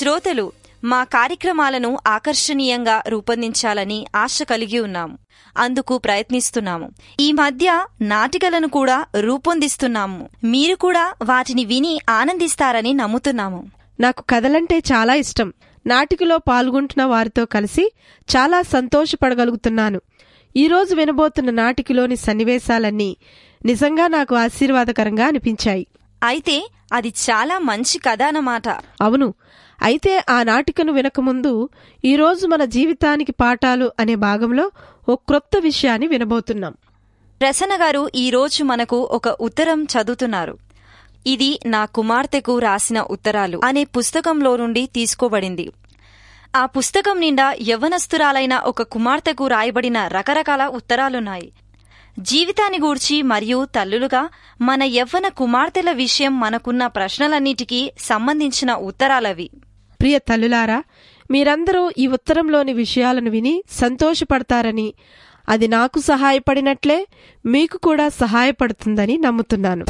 శ్రోతలు మా కార్యక్రమాలను ఆకర్షణీయంగా రూపొందించాలని ఆశ కలిగి ఉన్నాము అందుకు ప్రయత్నిస్తున్నాము ఈ మధ్య నాటికలను కూడా రూపొందిస్తున్నాము మీరు కూడా వాటిని విని ఆనందిస్తారని నమ్ముతున్నాము నాకు కథలంటే చాలా ఇష్టం నాటికలో పాల్గొంటున్న వారితో కలిసి చాలా సంతోషపడగలుగుతున్నాను ఈరోజు వినబోతున్న నాటికలోని సన్నివేశాలన్నీ నిజంగా నాకు ఆశీర్వాదకరంగా అనిపించాయి అయితే అది చాలా మంచి కథ అన్నమాట అవును అయితే ఆ నాటికను వినకముందు ఈరోజు మన జీవితానికి పాఠాలు అనే భాగంలో ఓ క్రొత్త విషయాన్ని వినబోతున్నాం ప్రసన్న గారు ఈరోజు మనకు ఒక ఉత్తరం చదువుతున్నారు ఇది నా కుమార్తెకు రాసిన ఉత్తరాలు అనే పుస్తకంలో నుండి తీసుకోబడింది ఆ పుస్తకం నిండా యవ్వనస్తురాలైన ఒక కుమార్తెకు రాయబడిన రకరకాల ఉత్తరాలున్నాయి జీవితాన్ని గూర్చి మరియు తల్లులుగా మన యవ్వన కుమార్తెల విషయం మనకున్న ప్రశ్నలన్నిటికీ సంబంధించిన ఉత్తరాలవి ప్రియ తల్లులారా మీరందరూ ఈ ఉత్తరంలోని విషయాలను విని సంతోషపడతారని అది నాకు సహాయపడినట్లే మీకు కూడా సహాయపడుతుందని నమ్ముతున్నాను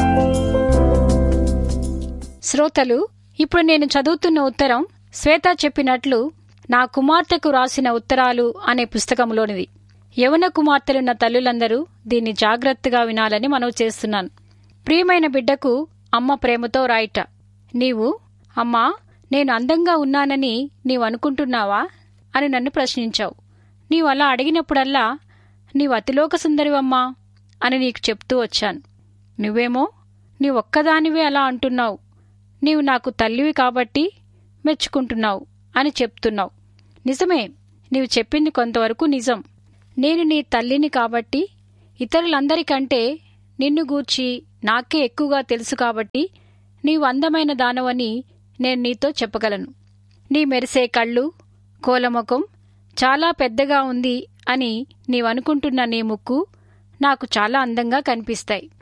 శ్రోతలు ఇప్పుడు నేను చదువుతున్న ఉత్తరం శ్వేత చెప్పినట్లు నా కుమార్తెకు రాసిన ఉత్తరాలు అనే పుస్తకంలోనిది యవన కుమార్తెలున్న తల్లులందరూ దీన్ని జాగ్రత్తగా వినాలని మనవి చేస్తున్నాను ప్రియమైన బిడ్డకు అమ్మ ప్రేమతో రాయిట నీవు అమ్మా నేను అందంగా ఉన్నానని నీవు అనుకుంటున్నావా అని నన్ను ప్రశ్నించావు నీవు అలా అడిగినప్పుడల్లా నీవు అతిలోక సుందరివమ్మా అని నీకు చెప్తూ వచ్చాను నువ్వేమో నీ ఒక్కదానివే అలా అంటున్నావు నీవు నాకు తల్లివి కాబట్టి మెచ్చుకుంటున్నావు అని చెప్తున్నావు నిజమే నీవు చెప్పింది కొంతవరకు నిజం నేను నీ తల్లిని కాబట్టి ఇతరులందరికంటే నిన్ను గూర్చి నాకే ఎక్కువగా తెలుసు కాబట్టి నీవు అందమైన దానవని నేను నీతో చెప్పగలను నీ మెరిసే కళ్ళు కోలముఖం చాలా పెద్దగా ఉంది అని నీవనుకుంటున్న నీ ముక్కు నాకు చాలా అందంగా కనిపిస్తాయి